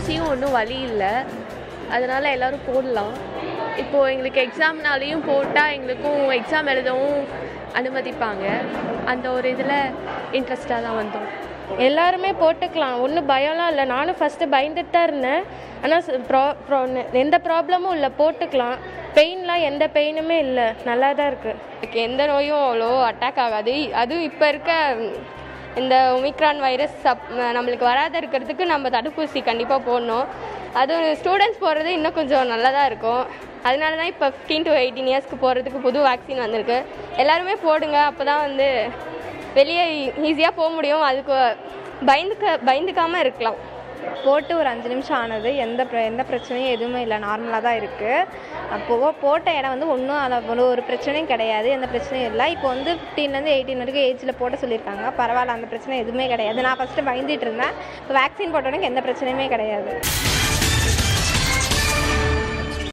ஊசியும் ஒன்றும் வலி இல்லை அதனால் எல்லோரும் போடலாம் இப்போது எங்களுக்கு எக்ஸாம்னாலையும் போட்டால் எங்களுக்கும் எக்ஸாம் எழுதவும் அனுமதிப்பாங்க அந்த ஒரு இதில் இன்ட்ரெஸ்டாக தான் வந்தோம் எல்லாருமே போட்டுக்கலாம் ஒன்றும் பயம்லாம் இல்லை நானும் ஃபஸ்ட்டு பயந்துட்டு தான் இருந்தேன் ஆனால் ப்ரா ப்ரா எந்த ப்ராப்ளமும் இல்லை போட்டுக்கலாம் பெயின்லாம் எந்த பெயினுமே இல்லை நல்லா தான் இருக்குது எனக்கு எந்த நோயும் அவ்வளோ அட்டாக் ஆகாது அதுவும் இப்போ இருக்க இந்த ஒமிக்ரான் வைரஸ் சப் நம்மளுக்கு வராத இருக்கிறதுக்கு நம்ம தடுப்பூசி கண்டிப்பாக போடணும் அதுவும் ஸ்டூடெண்ட்ஸ் போடுறது இன்னும் கொஞ்சம் நல்லதாக இருக்கும் அதனால தான் இப்போ ஃபிஃப்டீன் டு எயிட்டீன் இயர்ஸ்க்கு போகிறதுக்கு புது வேக்சின் வந்திருக்கு எல்லாருமே போடுங்க அப்போ தான் வந்து வெளியே ஈஸியாக போக முடியும் அதுக்கு பயந்துக்க பயந்துக்காமல் இருக்கலாம் போட்டு ஒரு அஞ்சு நிமிஷம் ஆனது எந்த பிர- எந்த பிரச்சனையும் எதுவுமே இல்லை நார்மலாக தான் இருக்குது அப்போது போட்ட இடம் வந்து ஒன்றும் அவ்வளோ ஒரு பிரச்சனையும் கிடையாது எந்த பிரச்சனையும் இல்லை இப்போ வந்து ஃபிஃப்டீன்லேருந்து எயிட்டீன் வரைக்கும் ஏஜில் போட சொல்லியிருக்காங்க பரவாயில்ல அந்த பிரச்சனை எதுவுமே கிடையாது நான் ஃபஸ்ட்டு பயந்துட்டு இருந்தேன் இப்போ வேக்சின் போட்டோன்னே எந்த பிரச்சனையுமே கிடையாது